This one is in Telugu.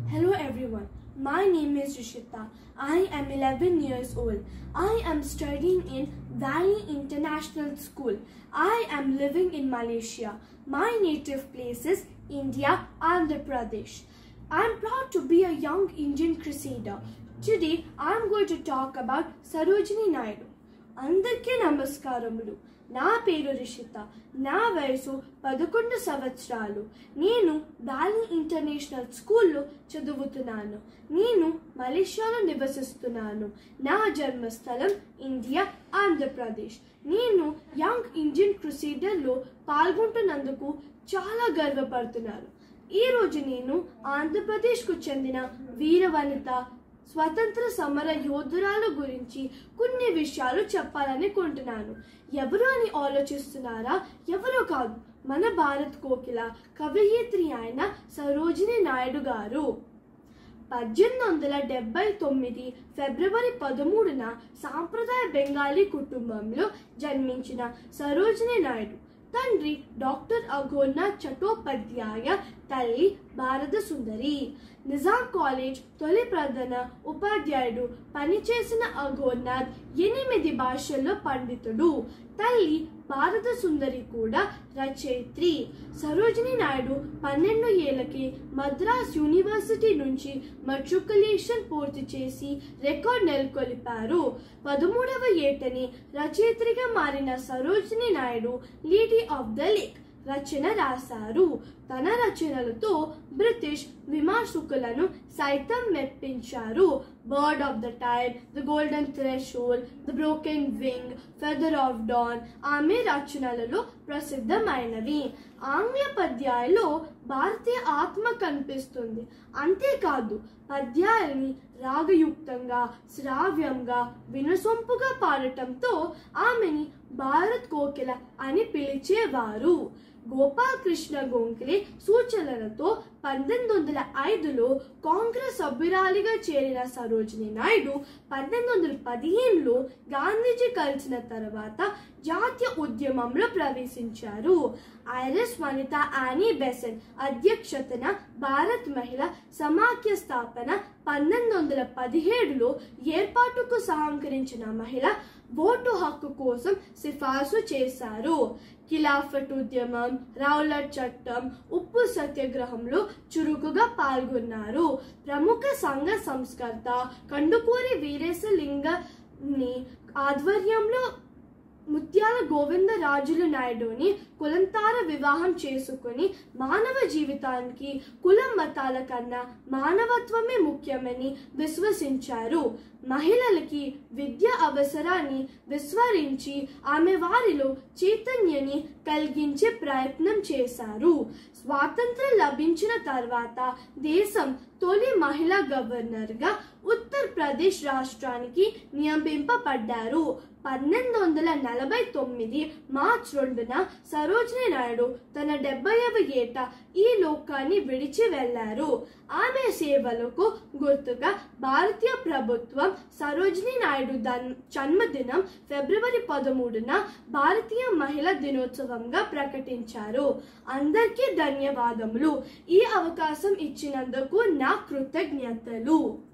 Hello everyone. My name is Rishita. I am 11 years old. I am studying in Valley International School. I am living in Malaysia. My native place is India, Andhra Pradesh. I am proud to be a young Indian crusader. Today I am going to talk about Sarojini Naidu. అందరికీ నమస్కారములు నా పేరు రిషిత నా వయసు పదకొండు సంవత్సరాలు నేను వ్యాలీ ఇంటర్నేషనల్ స్కూల్లో చదువుతున్నాను నేను మలేషియాలో నివసిస్తున్నాను నా జన్మస్థలం ఇండియా ఆంధ్రప్రదేశ్ నేను యంగ్ ఇండియన్ క్రూసేడర్లో పాల్గొంటున్నందుకు చాలా గర్వపడుతున్నాను ఈ రోజు నేను ఆంధ్రప్రదేశ్కు చెందిన వీరవనిత స్వతంత్ర సమర యోధురాల గురించి కొన్ని విషయాలు చెప్పాలనుకుంటున్నాను ఎవరు అని ఆలోచిస్తున్నారా ఎవరో కాదు మన భారత్ కోకిల కవయిత్రి అయిన సరోజిని నాయుడు గారు పద్దెనిమిది వందల డెబ్బై తొమ్మిది ఫిబ్రవరి పదమూడున సాంప్రదాయ బెంగాలీ కుటుంబంలో జన్మించిన సరోజిని నాయుడు తండ్రి డాక్టర్ అఘోర్నాథ్ చటోపాధ్యాయ తల్లి భారత సుందరి నిజాం కాలేజ్ తొలి ప్రధాన ఉపాధ్యాయుడు పనిచేసిన అఘోర్నాథ్ ఎనిమిది భాషల్లో పండితుడు తల్లి భారత సుందరి కూడా రచయిత్రి సరోజిని నాయుడు పన్నెండు ఏళ్లకి మద్రాస్ యూనివర్సిటీ నుంచి మెట్రికులేషన్ పూర్తి చేసి రికార్డ్ నెలకొల్పారు పదమూడవ ఏటని రచయిత్రిగా మారిన Sarojini Naidu lady of the lake రచన రాశారు తన రచనలతో బ్రిటిష్ విమర్శకులను సైతం మెప్పించారు bird of the time the golden threshold the broken wing feather of dawn ఆమె రచనలలో ప్రసిద్ధమైనవి ఆంగ్ల పద్యాలలో భారతీయ ఆత్మ కనిపిస్తుంది అంతేకాదు పద్యాలని రాగయుక్తంగా శ్రావ్యంగా వినసొంపుగా పాడటంతో ఆమెని భారత్ కోకిల అని పిలిచేవారు గోపాలకృష్ణ గోంఖలే సూచనలతో పద్దెనిమిది వందల ఐదులో కాంగ్రెస్ సభ్యురాలిగా చేరిన సరోజిని నాయుడు పద్దెనిమిది వందల పదిహేనులో గాంధీజీ కలిసిన తర్వాత జాతీయ ఉద్యమంలో ప్రవేశించారు ఐరిస్ వనిత యానీ బెసెన్ అధ్యక్షతన భారత్ మహిళ సమాఖ్య స్థాపన పంతొమ్మిది వందల పదిహేడులో ఏర్పాటుకు సహకరించిన మహిళ ఓటు హక్కు కోసం సిఫార్సు చేశారు ఖిలాఫట్ ఉద్యమం రౌలట్ చట్టం ఉప్పు సత్యాగ్రహంలో చురుకుగా పాల్గొన్నారు ప్రముఖ సంఘ సంస్కర్త కందుకూరి వీరేశలింగని ఆధ్వర్యంలో ముత్యాల గోవిందరాజులు నాయుడుని కులంతార వివాహం చేసుకుని మానవ జీవితానికి కులం మతాల కన్నా మానవత్వమే ముఖ్యమని విశ్వసించారు మహిళలకి విద్య అవసరాన్ని విస్మరించి ఆమె వారిలో చైతన్యని కలిగించే ప్రయత్నం చేశారు స్వాతంత్రం లభించిన తర్వాత దేశం తొలి మహిళా గవర్నర్గా ఉత్తరప్రదేశ్ రాష్ట్రానికి నియమింపబడ్డారు పన్నెండు వందల నలభై తొమ్మిది మార్చ్ రెండున సరోజిని నాయుడు తన డెబ్బైవ ఏట ఈ లోకాన్ని విడిచి వెళ్లారు ఆమె సేవలకు గుర్తుగా భారతీయ ప్రభుత్వం సరోజిని నాయుడు దన్ జన్మదినం ఫిబ్రవరి పదమూడున భారతీయ మహిళా దినోత్సవంగా ప్రకటించారు అందరికీ ధన్యవాదములు ఈ అవకాశం ఇచ్చినందుకు నా కృతజ్ఞతలు